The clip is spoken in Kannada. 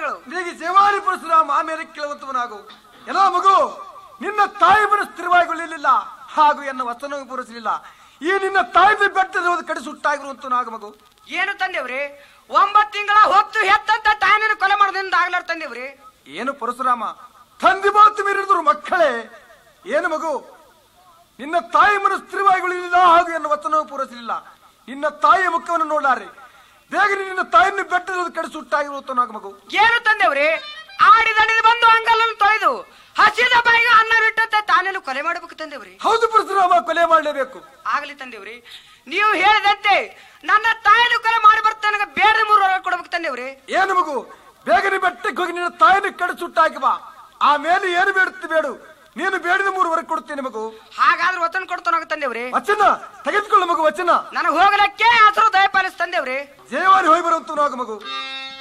ವಂದನೆಗಳು ನಿನಗೆ ಜೇವಾರಿ ಪರಶುರಾಮ ಆಮೇಲೆ ಕೇಳುವಂತವನಾಗು ಎಲ್ಲ ಮಗು ನಿನ್ನ ತಾಯಿ ಮನಸ್ಸು ಸ್ಥಿರವಾಗಿರಲಿಲ್ಲ ಹಾಗೂ ಎನ್ನ ವಚನವು ಪೂರೈಸಲಿಲ್ಲ ಈ ನಿನ್ನ ತಾಯಿ ಬೆಟ್ಟದ ಕಡೆ ಸುಟ್ಟಾಗಿರುವಂತವನಾಗ ಮಗು ಏನು ತಂದೇವ್ರಿ ಒಂಬತ್ ತಿಂಗಳ ಹೊತ್ತು ಹೆತ್ತಂತ ತಾಯಿನ ಕೊಲೆ ಮಾಡೋದ್ರಿಂದ ಆಗ್ಲಾರ ತಂದೇವ್ರಿ ಏನು ಪರಶುರಾಮ ತಂದೆ ಮಾತು ಮೀರಿದ್ರು ಮಕ್ಕಳೇ ಏನು ಮಗು ನಿನ್ನ ತಾಯಿ ಮನಸ್ಸು ಸ್ಥಿರವಾಗಿರಲಿಲ್ಲ ಹಾಗೂ ಎನ್ನ ವಚನವು ಪೂರೈಸಲಿಲ್ಲ ನಿನ್ನ ತಾಯಿಯ ಮುಖವನ್ನು ನೋಡಾರೆ ಬೇಗನೆ ನಿನ್ನ ತಾಯಿಯನ್ನು ಬೆಟ್ಟದ ಕಡೆ ಸುಟ್ಟಾಗಿರುವಂತವನಾಗ ಮಗು ಏನು ತಂದೇವ್ರಿ ಆಡಿದಣಿದು ಬಂದು ಅಂಗಲನ್ನು ತೊಳೆದು ಹಸಿದ ಬಾಯಿಗೆ ಅನ್ನ ಬಿಟ್ಟಂತೆ ತಾನೇನು ಕೊಲೆ ಮಾಡಬೇಕು ತಂದೇವ್ರಿ ಹೌದು ಪರಶುರಾಮ ಕೊಲೆ ಮಾಡಲೇಬೇಕು ಆಗ್ಲಿ ತಂದೇವ್ರಿ ನೀವು ಹೇಳಿದಂತೆ ನನ್ನ ತಾಯಿನ ಕೊಲೆ ಮಾಡಿ ಬರ್ತೇನೆ ಬೇಡ ಮೂರು ವರ ಕೊಡ್ಬೇಕು ತಂದೇವ್ರಿ ಏನು ಮಗು ಬೇಗನೆ ಬೆಟ್ಟಕ್ಕೆ ಹೋಗಿ ನಿನ್ನ ತಾಯಿನ ಕಡೆ ಸುಟ್ಟಾಕಿ ಬಾ ಆಮೇಲೆ ಏನು ಬೇಡುತ್ತೆ ಬೇಡು ನೀನು ಬೇಡಿದ ಮೂರುವರೆಗೆ ಕೊಡ್ತೀನಿ ಮಗು ಹಾಗಾದ್ರೆ ವತನ ಕೊಡ್ತಾನ ತಂದೇವ್ರಿ ವಚನ ತೆಗೆದುಕೊಳ್ಳು ಮಗು ವಚನ ನನಗೆ ಹೋಗಲಕ್ಕೆ ಹಸಿರು ದಯಪಾಲಿಸ್ ತಂದೇವ್ರಿ ಜಯವಾರಿ ಹೋಗಿ ಬರುವಂತ ಮಗು